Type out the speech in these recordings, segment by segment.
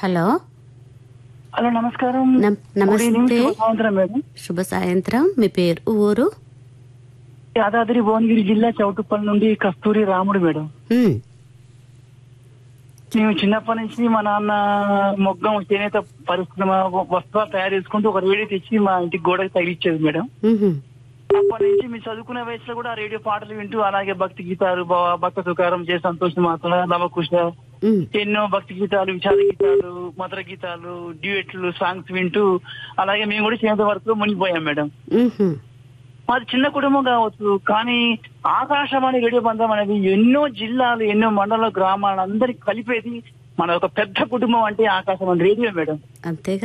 Hello hello నమస్కారం నమ్- good evening, నమస్తే శుభ సాయంత్రం మేడం శుభ సాయంత్రం మీ పేరు ఊరు యాదాద్రి భువనగిరి జిల్లా చౌటుప్పల్ నుండి కస్తూరి రాముడు మేడం ఉమ్, మేము చిన్నప్పటి నుంచి మా నాన్న మొగ్గం చేనేత పరిశ్రమ వస్త్రాలు తయారు చేసుకుంటూ ఒక రేడియో తెచ్చి మా ఇంటికి గోడకి తగిలిచ్చేది మేడం ఉహుం, అప్పటి నుంచి మేము చదువుకునే వయసులో కూడా రేడియో పాటలు వింటూ అలాగే భక్తి గీతాలు భవ- భక్త సుకారం చే సంతోష మాత్ర నవకుశ ఉమ్, ఎన్నో భక్తి గీతాలు విషాద గీతాలు మధుర గీతాలు డ్యూయెట్లు సాంగ్స్ వింటూ అలాగే మేము కూడా చేనేత వరకు మునిగిపోయాం మేడం ఉహుం. మాది చిన్న కుటుంబం కావచ్చు కానీ ఆకాశవాణి రేడియో బంధం అనేది ఎన్నో జిల్లాలు ఎన్నో మండల గ్రామాలు అందరికి కలిపేది మన ఒక పెద్ద కుటుంబం అంటే ఆకాశవాణి రేడియో మేడం అంతేగా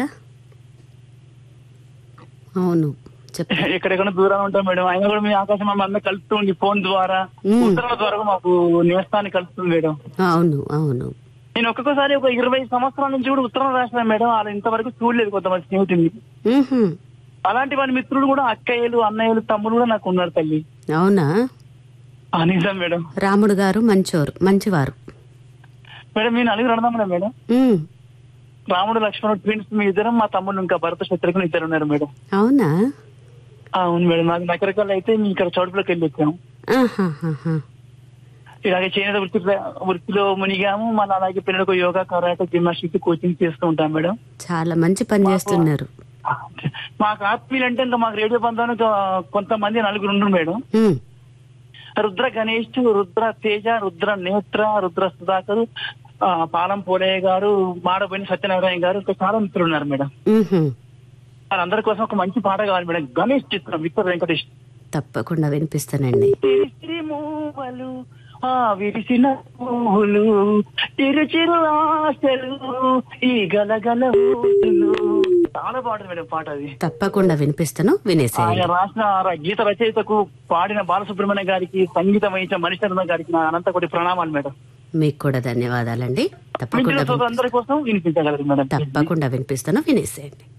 అవును చెప్పండి ఎక్కడెక్కడ దూరం ఉంటాం మేడం అయినా కూడా మీ ఆకాశవాణి అందరూ కలుపుతుంది ఫోన్ ద్వారా మ్మ్. ఉత్తరాల ద్వారా కూడా మాకు నేస్తాన్ని కలుపుతుంది మేడం అవును అవును నేను ఒక్కొక్కసారి ఒక ఇరవై సంవత్సరాల నుంచి కూడా ఉత్తరం రాసిన మేడం వాళ్ళు ఇంతవరకు చూడలేదు కొంతమంది స్నేహితుడిని ఉహుం, అలాంటి వారి మిత్రులు కూడా అక్కయ్యలు అన్నయ్యలు తమ్ముడు కూడా నాకు ఉన్నారు తల్లి అవునా ఆ నిజం మేడం రాముడు గారు మంచోరు మంచివారు మేడం మీ నలుగురు అడదాం మేడం ఉమ్, రాముడు లక్ష్మణుడు ట్విన్స్ మీ ఇద్దరం మా తమ్ముడు ఇంకా భరత శత్రుఘ్న ఇద్దరు ఉన్నారు మేడం అవునా ఆ, అవును మేడం నాకు నకరకాలు అయితే మీ ఇక్కడ చౌటులోకి వెళ్ళి వచ్చాము ఆహాహాహా. ఇలాగే చేనేత వృత్తి వృత్తిలో మునిగాము మన అలాగే పిల్లలకు యోగా కరాటే జిమ్నాస్టిక్ కోచింగ్ చేస్తూ ఉంటాం మేడం చాలా మంచి పని చేస్తున్నారు మాకు ఆత్మీయులు అంటే ఇంకా మాకు రేడియో బంధానికి కొంతమంది నలుగురు ఉండరు మేడం ఉమ్, రుద్ర గణేష్ రుద్ర తేజ రుద్ర నేత్ర రుద్ర సుధాకర్ ఆ, పాలం పోలయ్య గారు మాడబోయిన సత్యనారాయణ గారు ఇంకా చాలా మిత్రులు ఉన్నారు మేడం ఉహుం. వాళ్ళందరి కోసం ఒక మంచి పాట కావాలి మేడం గణేష్ చిత్రం విక్టర్ వెంకటేష్ తప్పకుండా వినిపిస్తానండి విరిసి మూవలు ఆ విరిసిన పువ్వులు చిరు చిరు ఆశలు ఈ గలగల ఊసులు చాలా బాగుంటుంది మేడం పాట అది తప్పకుండా వినిపిస్తాను వినేసేయండి ఆయన రాసిన ఆ గీత రచయితకు పాడిన బాలసుబ్రహ్మణ్య గారికి సంగీతం వహించిన మణిశర్మ గారికి నా అనంత కోటి ప్రణామాలు మేడం మీకు కూడా ధన్యవాదాలండి మిగిలిన తప్పకుండా వినిపి- సోదరులందరి కోసం వినిపించగలరు మేడం తప్పకుండా వినిపిస్తాను వినేసేయండి